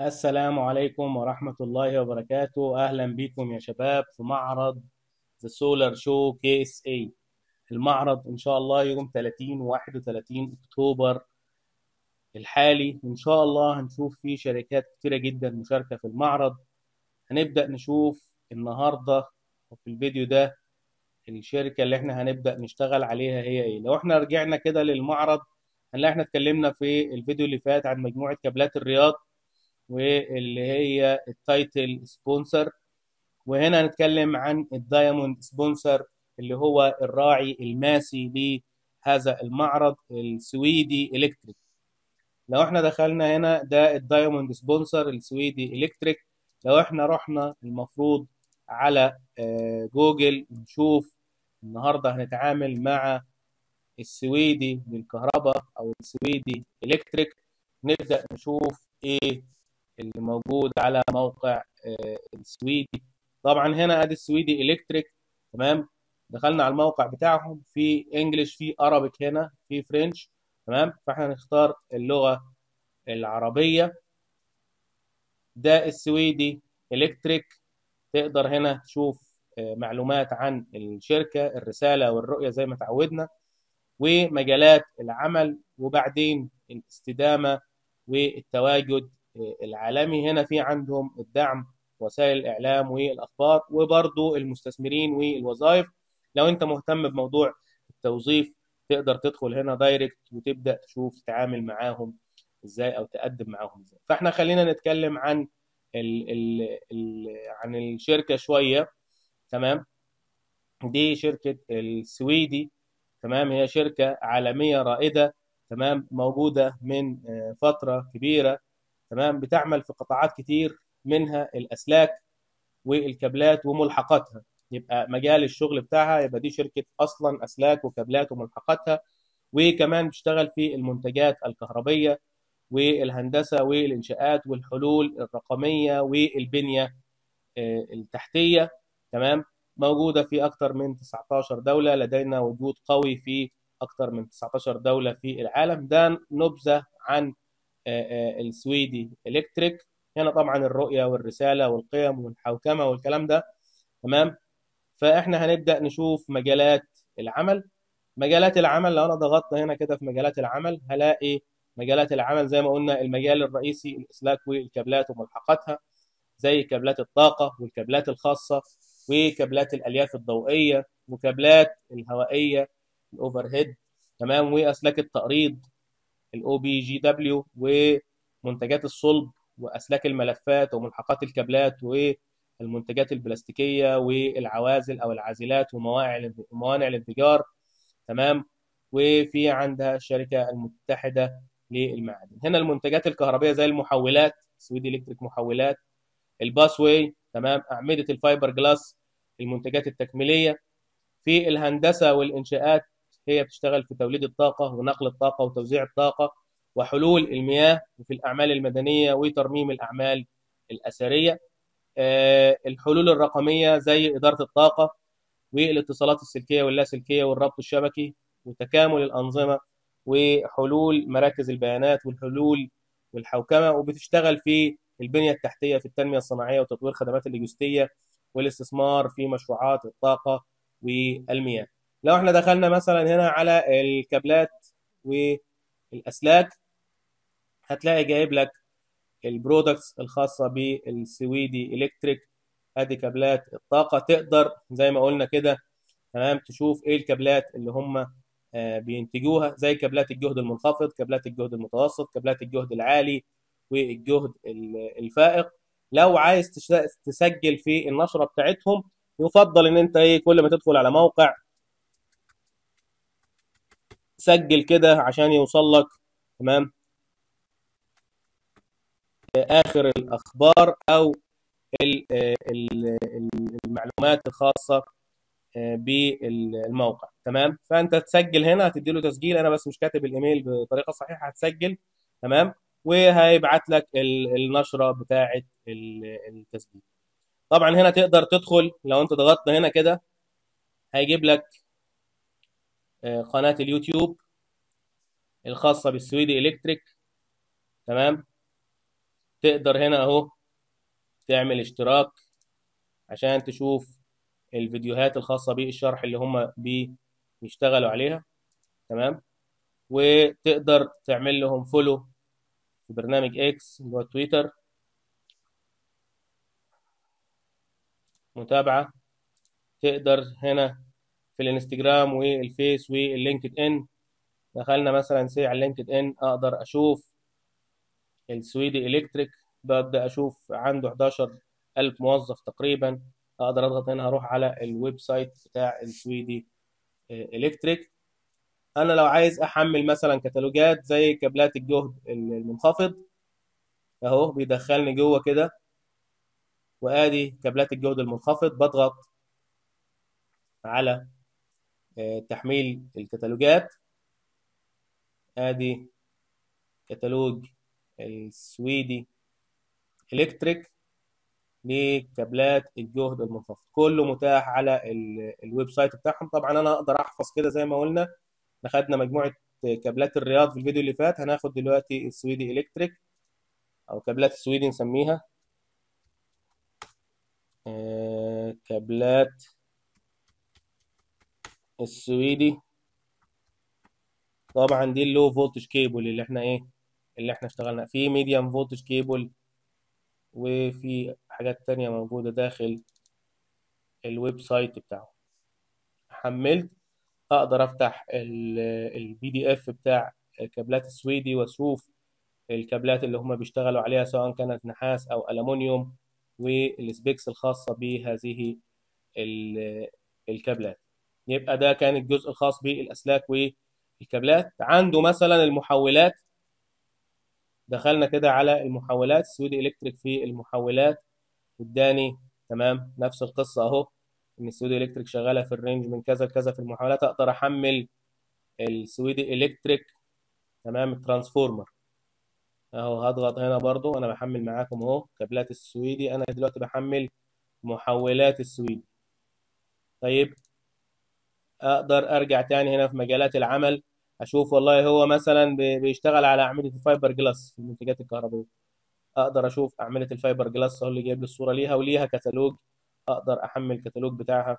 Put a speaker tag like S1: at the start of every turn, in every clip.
S1: السلام عليكم ورحمة الله وبركاته أهلا بكم يا شباب في معرض The Solar Show KSA المعرض إن شاء الله يوم 30 و 31 أكتوبر الحالي إن شاء الله هنشوف فيه شركات كتيرة جدا مشاركة في المعرض هنبدأ نشوف النهاردة وفي الفيديو ده الشركة اللي احنا هنبدأ نشتغل عليها هي ايه لو احنا رجعنا كده للمعرض هنلاقي احنا اتكلمنا في الفيديو اللي فات عن مجموعة كابلات الرياض واللي هي التايتل سبونسر وهنا هنتكلم عن الدايموند سبونسر اللي هو الراعي الماسي لهذا المعرض السويدي الكتريك لو احنا دخلنا هنا ده الدايموند سبونسر السويدي الكتريك لو احنا رحنا المفروض على جوجل نشوف النهارده هنتعامل مع السويدي للكهرباء او السويدي الكتريك نبدا نشوف ايه اللي موجود على موقع السويدي طبعا هنا ادي السويدي الكتريك تمام دخلنا على الموقع بتاعهم في انجلش في ارابيك هنا في فرنش تمام فاحنا نختار اللغه العربيه ده السويدي الكتريك تقدر هنا تشوف معلومات عن الشركه الرساله والرؤيه زي ما تعودنا ومجالات العمل وبعدين الاستدامه والتواجد العالمي هنا في عندهم الدعم وسائل الاعلام والاخبار وبرضو المستثمرين والوظائف لو انت مهتم بموضوع التوظيف تقدر تدخل هنا دايركت وتبدا تشوف تتعامل معاهم ازاي او تقدم معاهم ازاي فاحنا خلينا نتكلم عن ال ال ال عن الشركه شويه تمام دي شركه السويدي تمام هي شركه عالميه رائده تمام موجوده من فتره كبيره تمام بتعمل في قطاعات كتير منها الاسلاك والكابلات وملحقاتها يبقى مجال الشغل بتاعها يبقى دي شركه اصلا اسلاك وكابلات وملحقاتها وكمان بتشتغل في المنتجات الكهربيه والهندسه والانشاءات والحلول الرقميه والبنيه التحتيه تمام موجوده في اكثر من 19 دوله لدينا وجود قوي في اكثر من 19 دوله في العالم ده نبذه عن السويدي الكتريك هنا طبعا الرؤيه والرساله والقيم والحوكمه والكلام ده تمام فاحنا هنبدا نشوف مجالات العمل مجالات العمل لو انا ضغطت هنا كده في مجالات العمل هلاقي مجالات العمل زي ما قلنا المجال الرئيسي الاسلاك والكابلات وملحقاتها زي كابلات الطاقه والكابلات الخاصه وكابلات الالياف الضوئيه وكابلات الهوائيه الاوفر هيد تمام واسلاك التقريض الاو بي جي دبليو ومنتجات الصلب واسلاك الملفات وملحقات الكابلات والمنتجات البلاستيكيه والعوازل او العازلات وموانع موانع الانفجار تمام وفي عندها الشركه المتحده للمعادن هنا المنتجات الكهربائيه زي المحولات سويدي الكتريك محولات الباس واي تمام اعمده الفايبر جلاس المنتجات التكميليه في الهندسه والانشاءات هي بتشتغل في توليد الطاقة ونقل الطاقة وتوزيع الطاقة وحلول المياه وفي الأعمال المدنية وترميم الأعمال الأثرية الحلول الرقمية زي إدارة الطاقة والاتصالات السلكية واللاسلكية والربط الشبكي وتكامل الأنظمة وحلول مراكز البيانات والحلول والحوكمة وبتشتغل في البنية التحتية في التنمية الصناعية وتطوير خدمات اللوجستية والاستثمار في مشروعات الطاقة والمياه لو احنا دخلنا مثلا هنا على الكابلات والاسلاك هتلاقي جايب لك البرودكتس الخاصه بالسويدي الكتريك ادي كابلات الطاقه تقدر زي ما قلنا كده تمام تشوف ايه الكابلات اللي هم بينتجوها زي كابلات الجهد المنخفض كابلات الجهد المتوسط كابلات الجهد العالي والجهد الفائق لو عايز تسجل في النشره بتاعتهم يفضل ان انت ايه كل ما تدخل على موقع سجل كده عشان يوصل لك تمام اخر الاخبار او المعلومات الخاصه بالموقع تمام فانت تسجل هنا هتدي له تسجيل انا بس مش كاتب الايميل بطريقه صحيحه هتسجل تمام وهيبعت لك النشره بتاعه التسجيل طبعا هنا تقدر تدخل لو انت ضغطت هنا كده هيجيب لك قناة اليوتيوب الخاصة بالسويدي إلكتريك تمام تقدر هنا اهو تعمل اشتراك عشان تشوف الفيديوهات الخاصة بالشرح اللي هم بيشتغلوا عليها تمام وتقدر تعمل لهم فولو في برنامج اكس اللي هو تويتر متابعة تقدر هنا في الانستجرام والفيس واللينكد ان دخلنا مثلا سي على اللينكد ان اقدر اشوف السويدي الكتريك ببدا اشوف عنده 11000 موظف تقريبا اقدر اضغط هنا هروح على الويب سايت بتاع السويدي الكتريك انا لو عايز احمل مثلا كتالوجات زي كابلات الجهد المنخفض اهو بيدخلني جوه كده وادي كابلات الجهد المنخفض بضغط على تحميل الكتالوجات ادي كتالوج السويدي الكتريك لكابلات الجهد المنخفض كله متاح على الويب سايت بتاعهم طبعا انا اقدر احفظ كده زي ما قلنا اخدنا مجموعه كابلات الرياض في الفيديو اللي فات هناخد دلوقتي السويدي الكتريك او كابلات السويدي نسميها آه كابلات السويدي طبعا دي اللو فولتج كيبل اللي احنا ايه اللي احنا اشتغلنا في ميديم فولتج كيبل وفي حاجات تانية موجودة داخل الويب سايت بتاعه حملت اقدر افتح البي دي اف بتاع كابلات السويدي واشوف الكابلات اللي هم بيشتغلوا عليها سواء كانت نحاس او الومنيوم والسبيكس الخاصة بهذه الكابلات يبقى ده كان الجزء الخاص بالاسلاك والكابلات عنده مثلا المحولات دخلنا كده على المحولات سويدي الكتريك في المحولات اداني تمام نفس القصه اهو ان السويدي الكتريك شغاله في الرينج من كذا لكذا في المحولات اقدر احمل السويدي الكتريك تمام الترانسفورمر اهو هضغط هنا برضو انا بحمل معاكم اهو كابلات السويدي انا دلوقتي بحمل محولات السويدي طيب اقدر ارجع تاني هنا في مجالات العمل اشوف والله هو مثلا بيشتغل على اعمده الفايبر جلاس في المنتجات الكهربائيه اقدر اشوف اعمده الفايبر جلاس هو اللي جايب لي الصوره ليها وليها كتالوج اقدر احمل الكتالوج بتاعها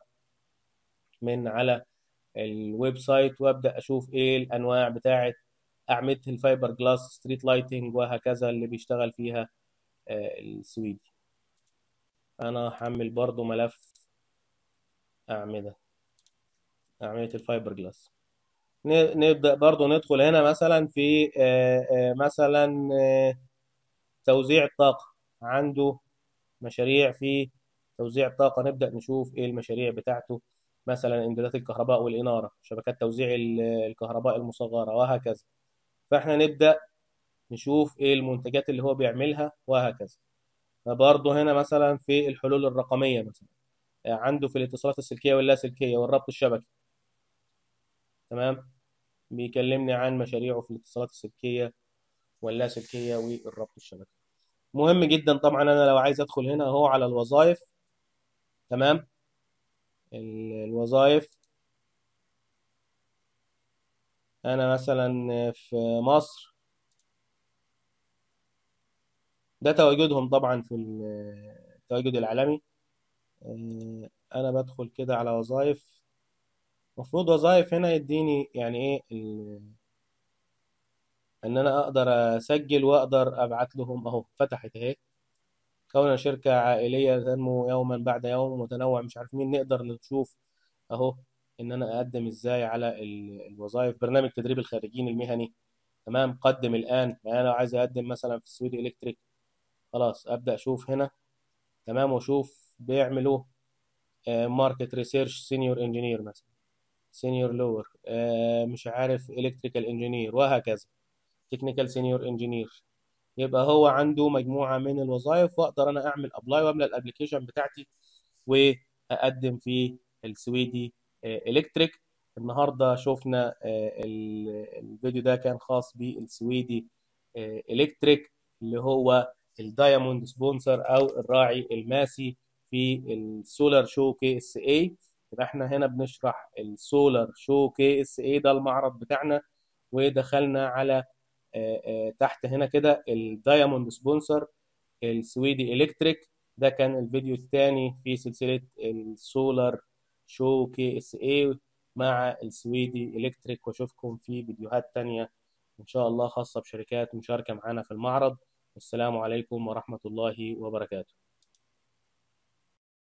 S1: من على الويب سايت وابدا اشوف ايه الانواع بتاعه اعمده الفايبر جلاس ستريت لايتنج وهكذا اللي بيشتغل فيها السويدي انا هحمل برضو ملف اعمده اعمده الفايبر جلاس نبدا برضو ندخل هنا مثلا في مثلا توزيع الطاقه عنده مشاريع في توزيع الطاقه نبدا نشوف ايه المشاريع بتاعته مثلا امدادات الكهرباء والاناره شبكات توزيع الكهرباء المصغره وهكذا فاحنا نبدا نشوف ايه المنتجات اللي هو بيعملها وهكذا برضه هنا مثلا في الحلول الرقميه مثلا عنده في الاتصالات السلكيه واللاسلكيه والربط الشبكي تمام بيكلمني عن مشاريعه في الاتصالات السلكيه واللاسلكيه والربط الشبكي مهم جدا طبعا انا لو عايز ادخل هنا اهو على الوظائف تمام الوظائف انا مثلا في مصر ده تواجدهم طبعا في التواجد العالمي انا بدخل كده على وظائف المفروض وظائف هنا يديني يعني ايه ان انا اقدر اسجل واقدر ابعت لهم اهو فتحت اهي كونها شركة عائلية تنمو يوما بعد يوم متنوع مش عارف مين نقدر نشوف اهو ان انا اقدم ازاي على الوظائف برنامج تدريب الخارجين المهني تمام قدم الان يعني انا لو عايز اقدم مثلا في السويدي الكتريك خلاص ابدا اشوف هنا تمام واشوف بيعملوا ماركت ريسيرش سينيور انجينير مثلا سينيور لور مش عارف الكتريكال انجينير وهكذا تكنيكال سينيور انجينير يبقى هو عنده مجموعه من الوظائف واقدر انا اعمل ابلاي واملى الابلكيشن بتاعتي واقدم في السويدي الكتريك النهارده شفنا الفيديو ده كان خاص بالسويدي الكتريك اللي هو الدايموند سبونسر او الراعي الماسي في السولار شو كي اس اي يبقى احنا هنا بنشرح السولار شو كي اس اي ده المعرض بتاعنا ودخلنا على تحت هنا كده الدايموند سبونسر السويدي الكتريك ده كان الفيديو الثاني في سلسله السولار شو كي اس اي مع السويدي الكتريك واشوفكم في فيديوهات تانية ان شاء الله خاصه بشركات مشاركه معانا في المعرض والسلام عليكم ورحمه الله وبركاته